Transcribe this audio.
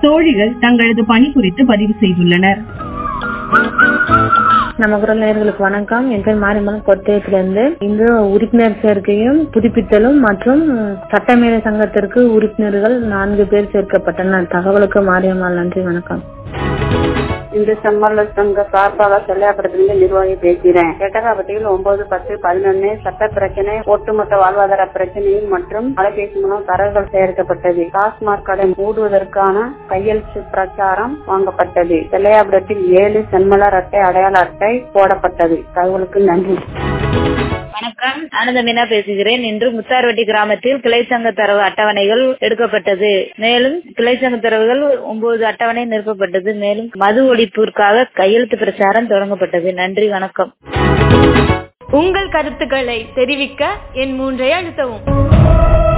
தோழிகள் தங்களது பணி குறித்து பதிவு செய்துள்ளனர் நம்ம குரல் நேயர்களுக்கு வணக்கம் என் பேர் மாரியம்மன் கொட்டயத்திலிருந்து இன்று உறுப்பினர் சேர்க்கையும் புதுப்பித்தலும் மற்றும் சட்டமேல சங்கத்திற்கு உறுப்பினர்கள் நான்கு பேர் சேர்க்கப்பட்டனர் தகவலுக்கு மாரியம்மாள் நன்றி வணக்கம் இன்று செம்மல்லர் சங்க சார்பாக செல்லையாபுரத்திலிருந்து நிர்வாகி பேசுகிறேன் எட்டகாபட்டியில் ஒன்பது பத்து பதினொன்னு சட்ட பிரச்சனை ஒட்டுமொத்த வாழ்வாதார பிரச்சனையும் மற்றும் அலைபேசி மூலம் தரவுகள் சேர்க்கப்பட்டது டாஸ்மாக் கடை மூடுவதற்கான கையெழுத்து பிரச்சாரம் வாங்கப்பட்டது செல்லையாபுரத்தில் ஏழு செம்மலர் அட்டை அடையாள அட்டை போடப்பட்டது தகவலுக்கு நன்றி வணக்கம் ஆனந்த மீனா பேசுகிறேன் இன்று முத்தார்வட்டி கிராமத்தில் கிளை சங்க தரவு அட்டவணைகள் எடுக்கப்பட்டது மேலும் கிளை சங்க தரவுகள் ஒன்பது அட்டவணை நிரப்பப்பட்டது மேலும் மது ஒழிப்பிற்காக கையெழுத்து பிரச்சாரம் தொடங்கப்பட்டது நன்றி வணக்கம் உங்கள் கருத்துக்களை தெரிவிக்க என் மூன்றை அழுத்தவும்